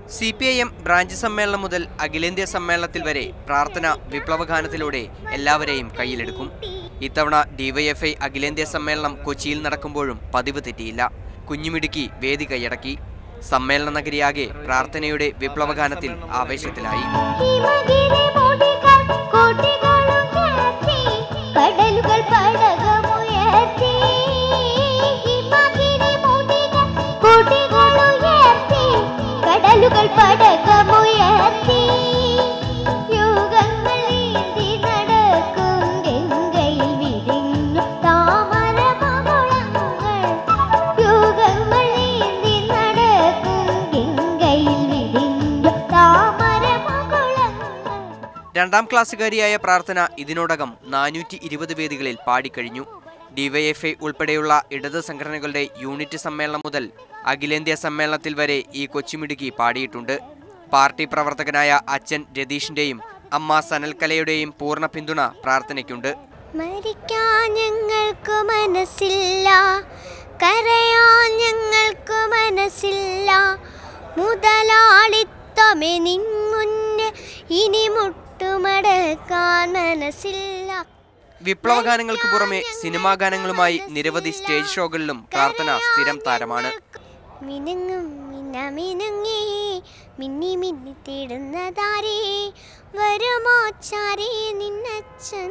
C P I M branch സമ്മേളനം മുതൽ അഖിലേന്ത്യാ സമ്മേളനത്തിൽ വരെ പ്രാർത്ഥന വിപ്ലവഗാനത്തിലൂടെ എല്ലാവരെയും കയ്യിലെടുക്കും ഇത്തവണ ഡിവൈഎഫ്ഐ അഖിലേന്ത്യാ സമ്മേളനം കൊച്ചിയിൽ നടക്കുമ്പോഴും പതിവ് തെറ്റിയില്ല കുഞ്ഞുമിടുക്കി വേദി കൈയടക്കി സമ്മേളന നഗരിയാകെ പ്രാർത്ഥനയുടെ വിപ്ലവഗാനത്തിൽ ആവേശത്തിലായി ഹിമഗിരി മുടികൾ കോടികളുയർത്തി, കടലുകൾ പടകമുയർത്തി. ഹിമഗിരി മുടികൾ കോടികളുയർത്തി, കടലുകൾ പടകമുയർത്തി. യുഗങ്ങൾ നീന്തി നടക്കും ഗംഗയിൽ വിരിഞ്ഞു താമരമകുളങ്ങൾ. യുഗങ്ങൾ നീന്തി നടക്കും ഗംഗയിൽ വിരിഞ്ഞു താമരമകുളങ്ങൾ. രണ്ടാം ക്ലാസ്സുകാരിയായ പ്രാർത്ഥന ഇതിനോടകം നാനൂറ്റി ഇരുപത് വേദികളിൽ പാടിക്കഴിഞ്ഞു ഡിവൈഎഫ്ഐ ഉൾപ്പെടെയുള്ള ഇടത് സംഘടനകളുടെ യൂണിറ്റ് സമ്മേളനം മുതൽ അഖിലേന്ത്യാ സമ്മേളനത്തിൽ വരെ ഈ കൊച്ചുമിടുക്കി പാടിയിട്ടുണ്ട് പാർട്ടി പ്രവർത്തകനായ അച്ഛൻ രതീഷിന്റെയും അമ്മ സനൽകലയുടെയും പൂർണ്ണ പിന്തുണ പ്രാർത്ഥനയ്ക്കുണ്ട് മരിക്കാൻ ഞങ്ങൾക്ക് മനസ്സില്ല കരയാൻ ഞങ്ങൾക്ക് മനസ്സില്ല മുതലാളിത്തമേ നിൻമുന്ന് ഇനി മുട്ടുമടക്കാൻ മനസ്സില്ല വിപ്ലവഗാനങ്ങൾക്ക് പുറമെ സിനിമാ ഗാനങ്ങളുമായി നിരവധി സ്റ്റേജ് ഷോകളിലും പ്രാർത്ഥന സ്ഥിരം താരമാണ് മിനുങ്ങും മിന്ന മിനുങ്ങി മിന്നി മിന്നി തേടുന്നതാരേ വരുമോ ചാരേ നിന്നച്ഛൻ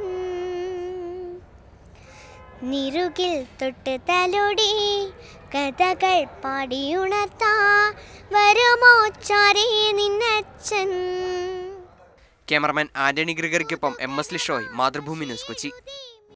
നിറുകിൽ തൊട്ട് തലോടി കഥകൾ പാടിയുണർത്താ വരുമോ ചാരേ നിന്നച്ഛൻ ക്യാമറമാൻ ആന്റണി ഗ്രിഗറിക്കൊപ്പം M S Lishoy Mathrubhumi news Kochi